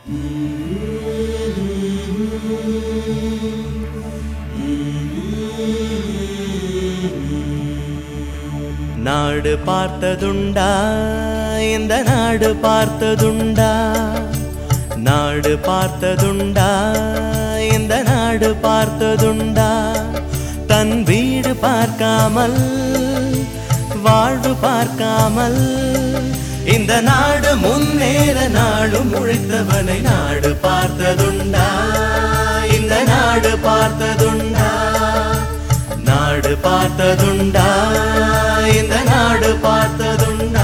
நாடு பார்த்ததுண்டா இந்த நாடு பார்த்ததுண்டா நாடு பார்த்ததுண்டா இந்த நாடு பார்த்ததுண்டா தன் வீடு பார்க்காமல் வாழ்வு பார்க்காமல் இந்த நாடு முன்னேற நாடும் உழைத்தவனை நாடு பார்த்ததுண்டா இந்த நாடு பார்த்ததுண்டா நாடு பார்த்ததுண்டா இந்த நாடு பார்த்ததுண்டா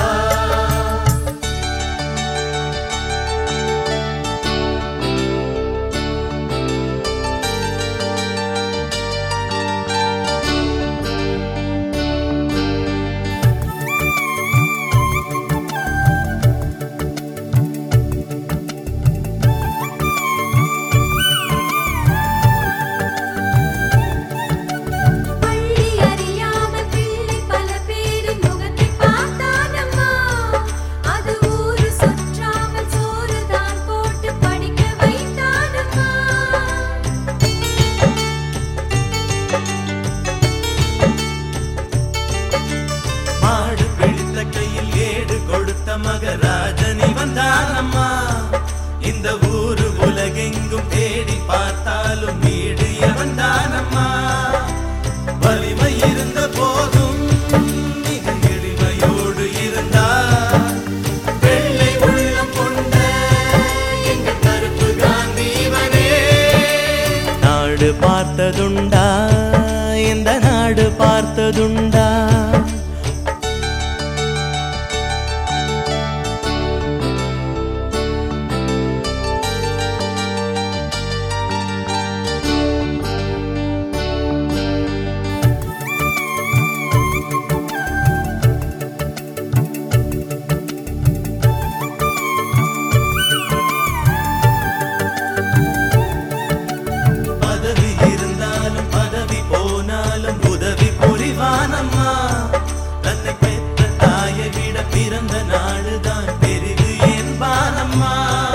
பள்ளி அறியாம பிள்ளை பல பேரின் முகத்தை பார்த்தானம்மா அது ஊரு சுற்றாமல் சோறு தான் போட்டு படிக்க வைத்தானம்மா மாடு பிடித்த கையில் ஏடு கொடுத்த மகராஜனி வந்தானம்மா இந்த ஊரு உலகெங்கும் தேடி பார்த்தாலும் வீடு வந்தானம்மா வலிமை இருந்த போதும் மிக எளிமையோடு இருந்தார் வெள்ளை உள்ளம் கொண்ட எங்கள் கருப்பு காந்தி இவனே நாடு பார்த்ததுண்டா இந்த நாடு பார்த்ததுண்டா பதவி இருந்தாலும் பதவி போனாலும் உதவி புரிவானம்மா தன்னை பெற்ற தாயை விட பிறந்த நாடுதான் பெரிது என்பானம்மா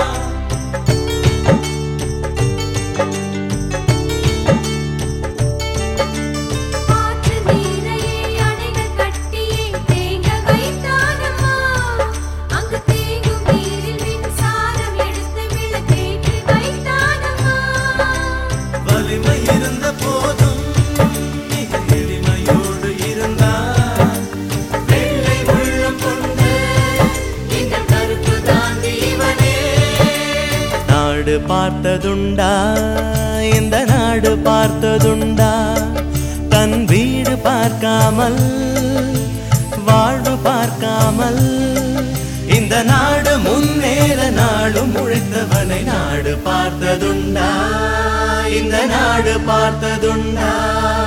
ஆற்று நீரையே அணைகள் கட்டியே தேங்க வைத்தானம்மா அங்கு தேங்கும் நீரில் மின்சாரம் எடுத்து விளக்கேற்றி வைத்தானம்மா வலிமை இருந்த போதும் மிக எளிமையோடு இருந்தார் வெள்ளை உள்ளம் கொண்ட எங்கள் கருப்பு தாண்டி இவனே நாடு பார்த்ததுண்டா இந்த நாடு பார்த்ததுண்டா தன் வீடு பார்க்காமல் வாழ்வு பார்க்காமல் இந்த நாடு முன்னேற நாடும் உழைத்தவனை நாடு பார்த்ததுண்டா இந்த நாடு பார்த்ததுண்டா